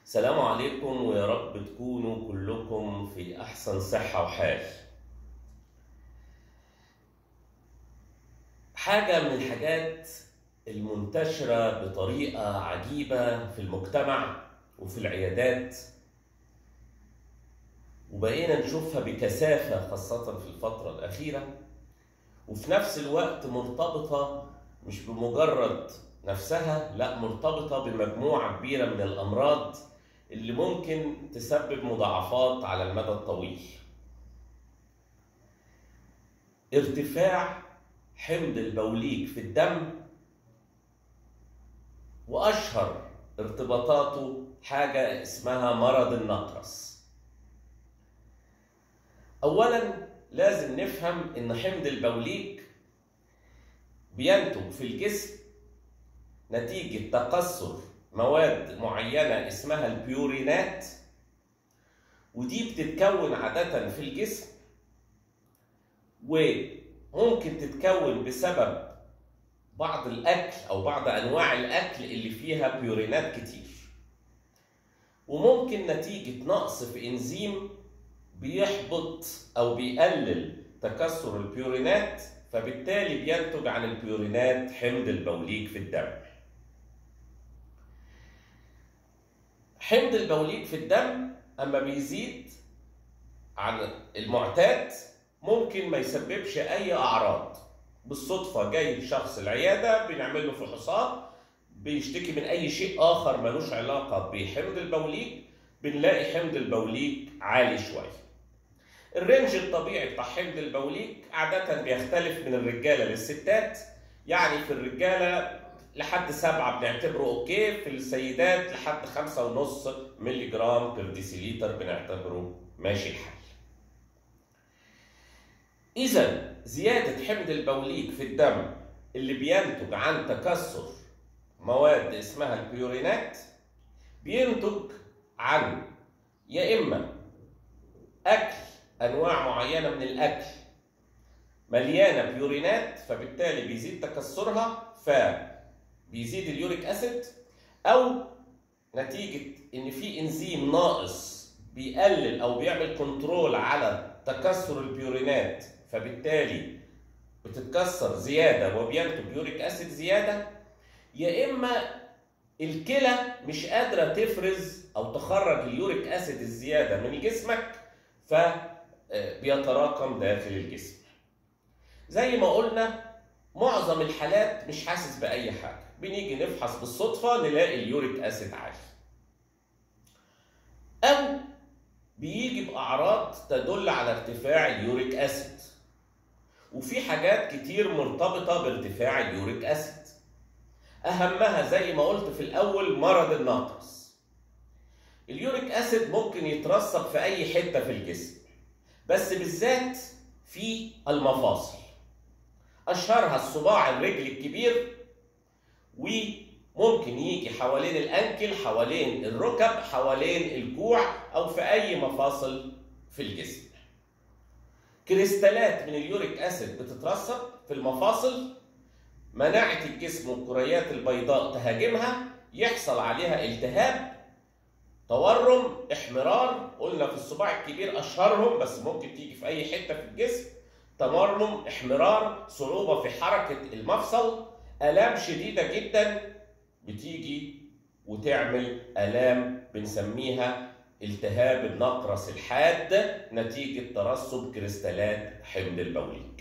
سلام عليكم ويا رب تكونوا كلكم في أحسن صحة وحال حاجة من الحاجات المنتشرة بطريقة عجيبة في المجتمع وفي العيادات وبقينا نشوفها بكثافة خاصة في الفترة الأخيرة وفي نفس الوقت مرتبطة مش بمجرد نفسها لا مرتبطة بمجموعة كبيرة من الأمراض اللي ممكن تسبب مضاعفات على المدى الطويل ارتفاع حمض البوليك في الدم وأشهر ارتباطاته حاجة اسمها مرض النقرس أولا لازم نفهم إن حمض البوليك بينتج في الجسم نتيجة تكسر مواد معينة اسمها البيورينات ودي بتتكون عادة في الجسم وممكن تتكون بسبب بعض الأكل أو بعض أنواع الأكل اللي فيها بيورينات كتير وممكن نتيجة نقص في إنزيم بيحبط أو بيقلل تكسر البيورينات فبالتالي بينتج عن البيورينات حمض البوليك في الدم حمض البوليك في الدم اما بيزيد عن المعتاد ممكن ما يسببش اي اعراض بالصدفه جاي شخص العياده بنعمل له فحوصات بيشتكي من اي شيء اخر ملوش علاقه بحمض البوليك بنلاقي حمض البوليك عالي شويه الرينج الطبيعي بتاع حمض البوليك عادة بيختلف من الرجالة للستات يعني في الرجالة لحد سبعة بنعتبره اوكي في السيدات لحد خمسة ونص ملي جرام بير ديسيليتر بنعتبره ماشي الحال إذا زيادة حمض البوليك في الدم اللي بينتج عن تكسر مواد اسمها البيورينات بينتج عن يا إما أكل انواع معينه من الاكل مليانه بيورينات فبالتالي بيزيد تكسرها فبيزيد اليوريك اسيد او نتيجه ان في انزيم ناقص بيقلل او بيعمل كنترول على تكسر البيورينات فبالتالي بتتكسر زياده وبينتج يوريك اسيد زياده يا اما الكلى مش قادره تفرز او تخرج اليوريك اسيد الزياده من جسمك ف بيتراكم داخل الجسم زي ما قلنا معظم الحالات مش حاسس باي حاجه بنيجي نفحص بالصدفه نلاقي اليوريك اسيد عالي او بيجي باعراض تدل على ارتفاع اليوريك اسيد وفي حاجات كتير مرتبطه بارتفاع اليوريك اسيد اهمها زي ما قلت في الاول مرض النقرس اليوريك اسيد ممكن يترسب في اي حته في الجسم بس بالذات في المفاصل اشهرها الصباع الرجل الكبير وممكن يجي حوالين الانكل حوالين الركب حوالين الكوع او في اي مفاصل في الجسم كريستالات من اليوريك اسيد بتترسب في المفاصل مناعه الجسم والكريات البيضاء تهاجمها يحصل عليها التهاب تورم احمرار قلنا في الصباع الكبير اشهرهم بس ممكن تيجي في اي حته في الجسم تورم احمرار صعوبه في حركه المفصل الام شديده جدا بتيجي وتعمل الام بنسميها التهاب النقرس الحاد نتيجه ترسب كريستالات حمض البوليك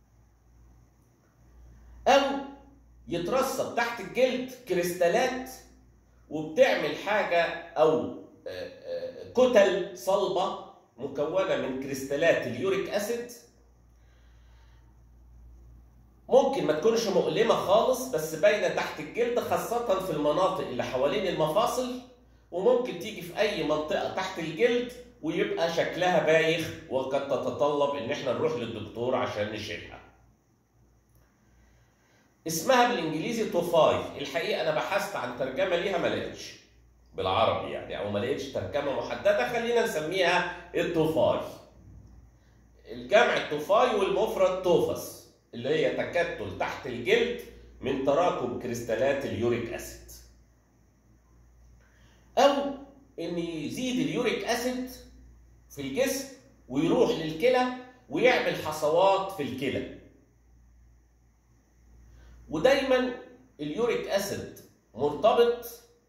او يترسب تحت الجلد كريستالات وبتعمل حاجة أو كتل صلبة مكونة من كريستالات اليوريك أسيد ممكن ما تكونش مؤلمة خالص بس باينة تحت الجلد خاصة في المناطق اللي حوالين المفاصل وممكن تيجي في أي منطقة تحت الجلد ويبقى شكلها بايخ وقد تتطلب إن احنا نروح للدكتور عشان نشيلها. اسمها بالانجليزي توفاي الحقيقه انا بحثت عن ترجمه ليها ما لقيتش بالعربي يعني او ما لقيتش ترجمه محدده خلينا نسميها التوفاي الجمع التوفاي والمفرد توفس اللي هي تكتل تحت الجلد من تراكم كريستالات اليوريك اسيد او ان يزيد اليوريك اسيد في الجسم ويروح للكلى ويعمل حصوات في الكلى ودايما اليوريك اسيد مرتبط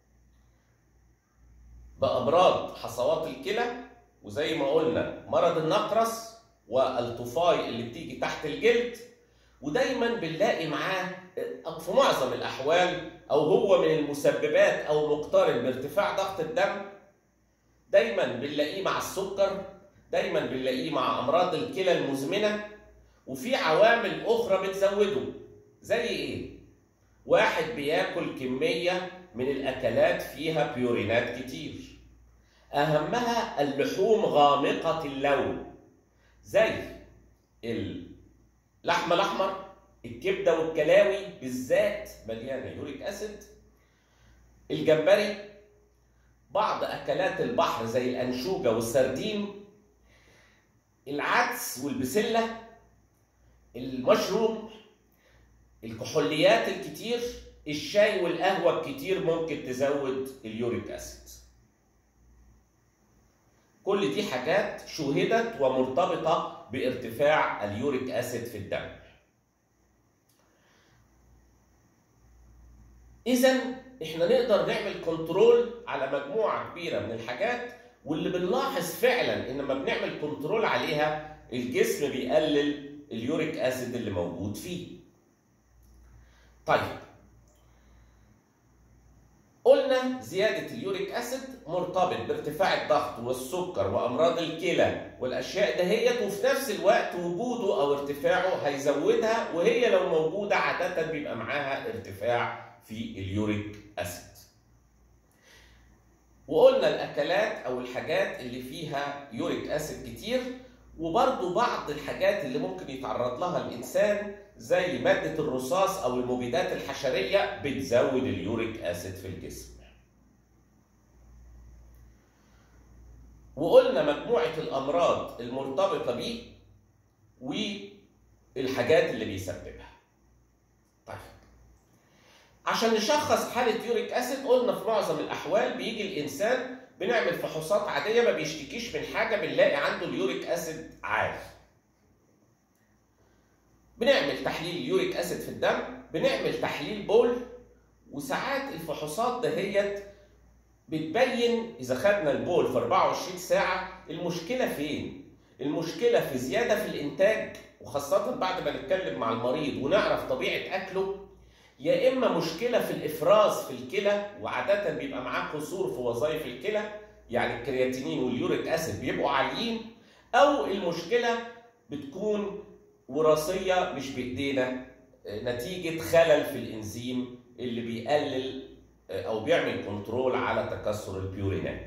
بامراض حصوات الكلى وزي ما قلنا مرض النقرس والطفاي اللي بتيجي تحت الجلد ودايما بنلاقي معاه في معظم الاحوال او هو من المسببات او مقترن بارتفاع ضغط الدم دايما بنلاقيه مع السكر دايما بنلاقيه مع امراض الكلى المزمنه وفي عوامل اخرى بتزوده زي ايه واحد بياكل كميه من الاكلات فيها بيورينات كتير اهمها اللحوم غامقه اللون زي اللحم الاحمر الكبده والكلاوي بالذات مليانه يوريك اسيد الجمبري بعض اكلات البحر زي الانشوجه والسردين العدس والبسله المشروم الكحوليات الكتير الشاي والقهوه الكتير ممكن تزود اليوريك اسيد كل دي حاجات شوهدت ومرتبطه بارتفاع اليوريك اسيد في الدم اذا احنا نقدر نعمل كنترول على مجموعه كبيره من الحاجات واللي بنلاحظ فعلا ان لما بنعمل كنترول عليها الجسم بيقلل اليوريك اسيد اللي موجود فيه طيب قلنا زيادة اليوريك أسيد مرتبط بارتفاع الضغط والسكر وأمراض الكلى والأشياء دهيت وفي نفس الوقت وجوده أو ارتفاعه هيزودها وهي لو موجودة عادة بيبقى معاها ارتفاع في اليوريك أسيد. وقلنا الأكلات أو الحاجات اللي فيها يوريك أسيد كتير وبرضه بعض الحاجات اللي ممكن يتعرض لها الإنسان زي مادة الرصاص أو المبيدات الحشرية بتزود اليوريك أسيد في الجسم. وقلنا مجموعة الأمراض المرتبطة بيه والحاجات اللي بيسببها. طيب عشان نشخص حالة يوريك أسيد قلنا في معظم الأحوال بيجي الإنسان بنعمل فحوصات عادية ما بيشتكيش من حاجة بنلاقي عنده اليوريك أسيد عالي. بنعمل تحليل يوريك اسيد في الدم بنعمل تحليل بول وساعات الفحوصات دهيت بتبين اذا خدنا البول في 24 ساعه المشكله فين المشكله في زياده في الانتاج وخاصه بعد ما نتكلم مع المريض ونعرف طبيعه اكله يا اما مشكله في الافراز في الكلى وعاده بيبقى معاه قصور في وظائف الكلى يعني الكرياتينين واليوريك اسيد بيبقوا عاليين او المشكله بتكون وراثيه مش بايدينا نتيجه خلل في الانزيم اللي بيقلل او بيعمل كنترول على تكسر البيورينات.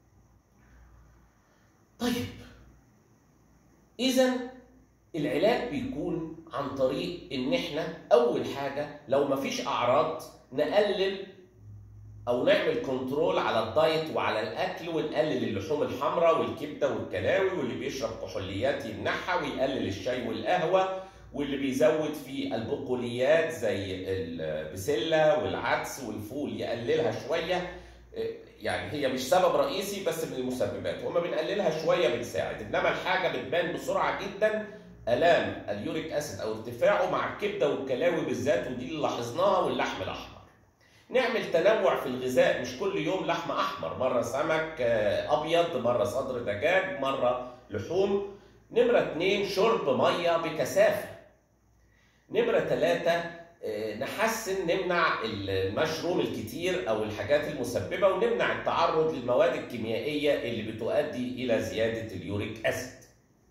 طيب اذا العلاج بيكون عن طريق ان احنا اول حاجه لو مفيش اعراض نقلل او نعمل كنترول على الدايت وعلى الاكل ونقلل اللحوم الحمراء والكبده والكلاوي واللي بيشرب كحوليات يمنعها ويقلل الشاي والقهوه واللي بيزود في البقوليات زي البسله والعدس والفول يقللها شويه يعني هي مش سبب رئيسي بس من المسببات وما بنقللها شويه بنساعد انما الحاجه بتبان بسرعه جدا الام اليوريك اسيد او ارتفاعه مع الكبده والكلاوي بالذات ودي اللي لاحظناها واللحم الاحمر نعمل تنوع في الغذاء مش كل يوم لحم احمر مره سمك ابيض مره صدر دجاج مره لحوم نمره اتنين شرب ميه بكثافه نمره ثلاثة نحسن نمنع المشروم الكتير او الحاجات المسببه ونمنع التعرض للمواد الكيميائيه اللي بتؤدي الى زياده اليوريك اسيد.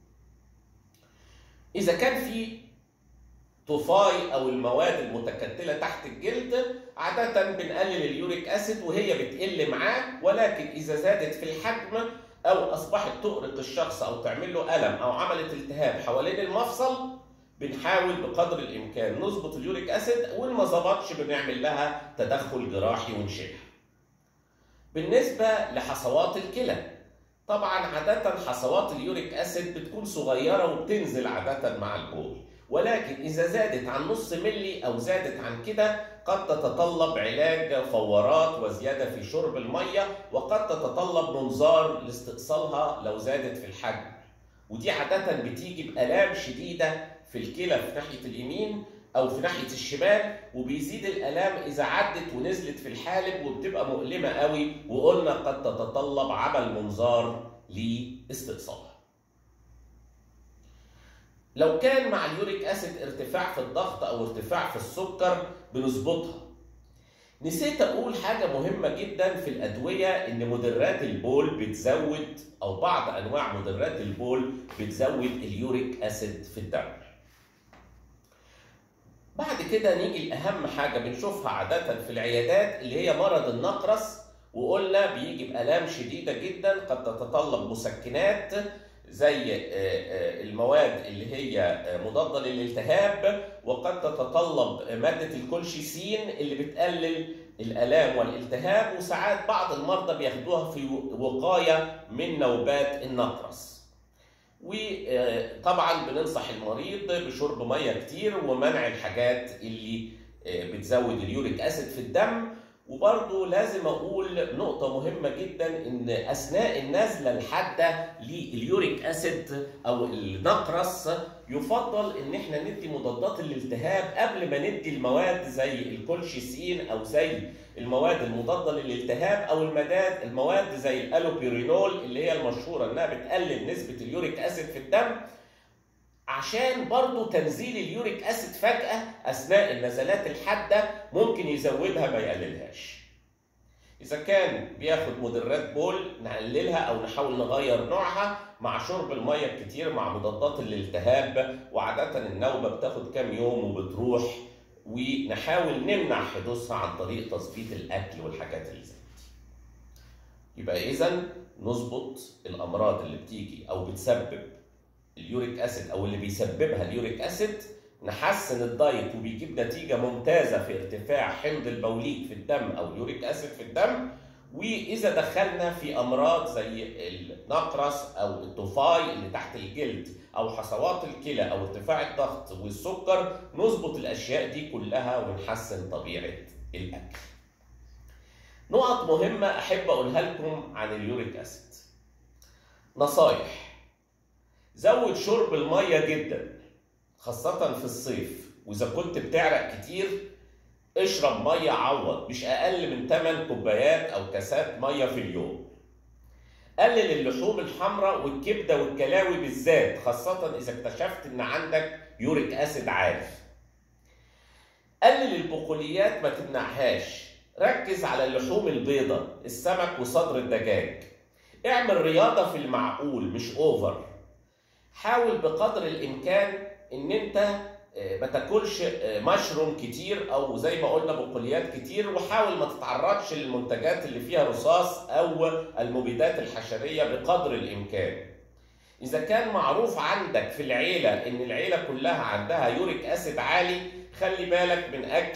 اذا كان في طفاي او المواد المتكتله تحت الجلد عاده بنقلل اليوريك اسيد وهي بتقل معاه ولكن اذا زادت في الحجم او اصبحت تؤرق الشخص او تعمل له الم او عملت التهاب حوالين المفصل بنحاول بقدر الامكان نظبط اليوريك اسيد وان ما ظبطش بنعمل لها تدخل جراحي ونشيلها. بالنسبه لحصوات الكلى طبعا عاده حصوات اليوريك اسيد بتكون صغيره وبتنزل عاده مع البول ولكن اذا زادت عن نص ملي او زادت عن كده قد تتطلب علاج فورات وزيادة في شرب المية وقد تتطلب منظار لاستئصالها لو زادت في الحجم ودي عادة بتيجي بآلام شديدة في الكلى في ناحية اليمين أو في ناحية الشمال وبيزيد الآلام إذا عدت ونزلت في الحالب وبتبقى مؤلمة قوي وقلنا قد تتطلب عمل منظار لاستئصالها. لو كان مع اليوريك اسيد ارتفاع في الضغط او ارتفاع في السكر بنظبطها نسيت اقول حاجه مهمه جدا في الادويه ان مدرات البول بتزود او بعض انواع مدرات البول بتزود اليوريك اسيد في الدم بعد كده نيجي لاهم حاجه بنشوفها عاده في العيادات اللي هي مرض النقرس وقلنا بيجي بالام شديده جدا قد تتطلب مسكنات زي المواد اللي هي مضاده للالتهاب وقد تتطلب ماده الكولشيسين اللي بتقلل الالام والالتهاب وساعات بعض المرضى بياخدوها في وقايه من نوبات النقرس. وطبعا بننصح المريض بشرب ميه كتير ومنع الحاجات اللي بتزود اليوريك اسيد في الدم وبرضه لازم اقول نقطة مهمة جدا ان اثناء النزلة الحادة لليوريك اسيد او النقرس يفضل ان احنا ندي مضادات الالتهاب قبل ما ندي المواد زي الكولشيسين او زي المواد المضادة للالتهاب او المداد المواد زي الالوبيرينول اللي هي المشهورة انها بتقلل نسبة اليوريك اسيد في الدم عشان برضو تنزيل اليوريك اسيد فجأة أثناء النزلات الحادة ممكن يزودها ما يقللهاش. إذا كان بياخد مدرات بول نقللها أو نحاول نغير نوعها مع شرب المية الكتير مع مضادات الالتهاب وعادة النوبة بتاخد كام يوم وبتروح ونحاول نمنع حدوثها عن طريق تظبيط الأكل والحاجات اللي زي دي. يبقى إذا نظبط الأمراض اللي بتيجي أو بتسبب اليوريك اسيد او اللي بيسببها اليوريك اسيد نحسن الدايت وبيجيب نتيجه ممتازه في ارتفاع حمض البوليك في الدم او اليوريك اسيد في الدم واذا دخلنا في امراض زي النقرس او الطفاي اللي تحت الجلد او حصوات الكلى او ارتفاع الضغط والسكر نظبط الاشياء دي كلها ونحسن طبيعه الاكل. نقط مهمه احب اقولها لكم عن اليوريك اسيد. نصايح زود شرب الميه جدا خاصة في الصيف وإذا كنت بتعرق كتير اشرب ميه عوض مش أقل من 8 كوبايات أو كاسات ميه في اليوم. قلل اللحوم الحمراء والكبدة والكلاوي بالذات خاصة إذا اكتشفت إن عندك يوريك أسيد عالي. قلل البقوليات ما تمنعهاش ركز على اللحوم البيضاء السمك وصدر الدجاج. اعمل رياضة في المعقول مش أوفر. حاول بقدر الامكان ان انت ما تاكلش مشروم كتير او زي ما قلنا بقوليات كتير وحاول ما تتعرضش للمنتجات اللي فيها رصاص او المبيدات الحشريه بقدر الامكان. اذا كان معروف عندك في العيله ان العيله كلها عندها يوريك اسيد عالي خلي بالك من اكل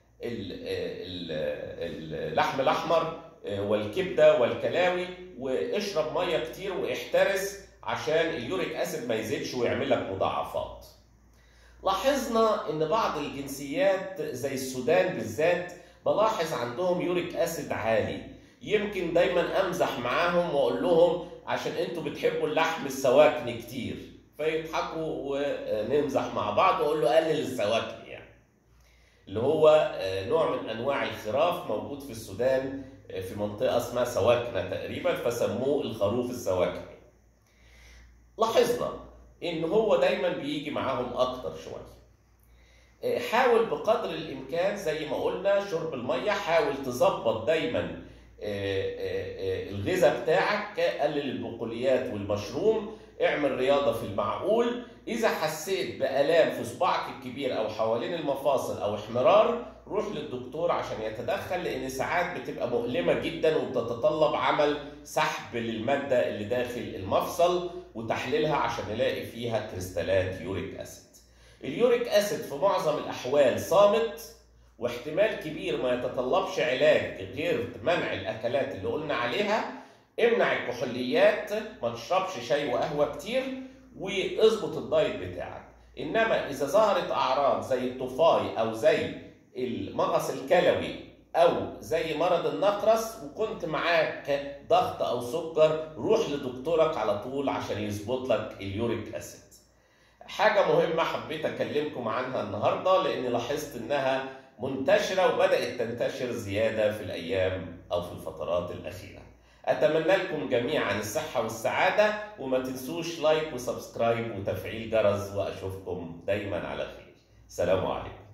اللحم الاحمر والكبده والكلاوي واشرب ميه كتير واحترس عشان اليوريك اسيد ما يزيدش ويعمل لك مضاعفات. لاحظنا ان بعض الجنسيات زي السودان بالذات بلاحظ عندهم يوريك اسيد عالي يمكن دايما امزح معاهم واقول لهم عشان انتوا بتحبوا اللحم السواكن كتير فيضحكوا ونمزح مع بعض واقول له قلل السواكن يعني اللي هو نوع من انواع الخراف موجود في السودان في منطقه اسمها سواكنه تقريبا فسموه الخروف السواكني لاحظنا ان هو دايما بيجي معاهم اكتر شويه حاول بقدر الامكان زي ما قلنا شرب الميه حاول تظبط دايما الغذاء بتاعك قلل البقوليات والمشروم اعمل رياضه في المعقول اذا حسيت بالام في صباعك الكبير او حوالين المفاصل او احمرار روح للدكتور عشان يتدخل لان ساعات بتبقى مؤلمه جدا وبتتطلب عمل سحب للماده اللي داخل المفصل وتحليلها عشان نلاقي فيها كريستالات يوريك اسيد. اليوريك اسيد في معظم الاحوال صامت واحتمال كبير ما يتطلبش علاج غير منع الاكلات اللي قلنا عليها امنع الكحوليات ما تشربش شاي وقهوه كتير واظبط الدايت بتاعك انما اذا ظهرت اعراض زي الطفاي او زي المغص الكلوي او زي مرض النقرس وكنت معاك ضغط او سكر روح لدكتورك على طول عشان يظبط لك اليوريك اسيد حاجه مهمه حبيت اكلمكم عنها النهارده لاني لاحظت انها منتشره وبدات تنتشر زياده في الايام او في الفترات الاخيره اتمنى لكم جميعا الصحه والسعاده وما تنسوش لايك وسبسكرايب وتفعيل جرس واشوفكم دايما على خير سلام عليكم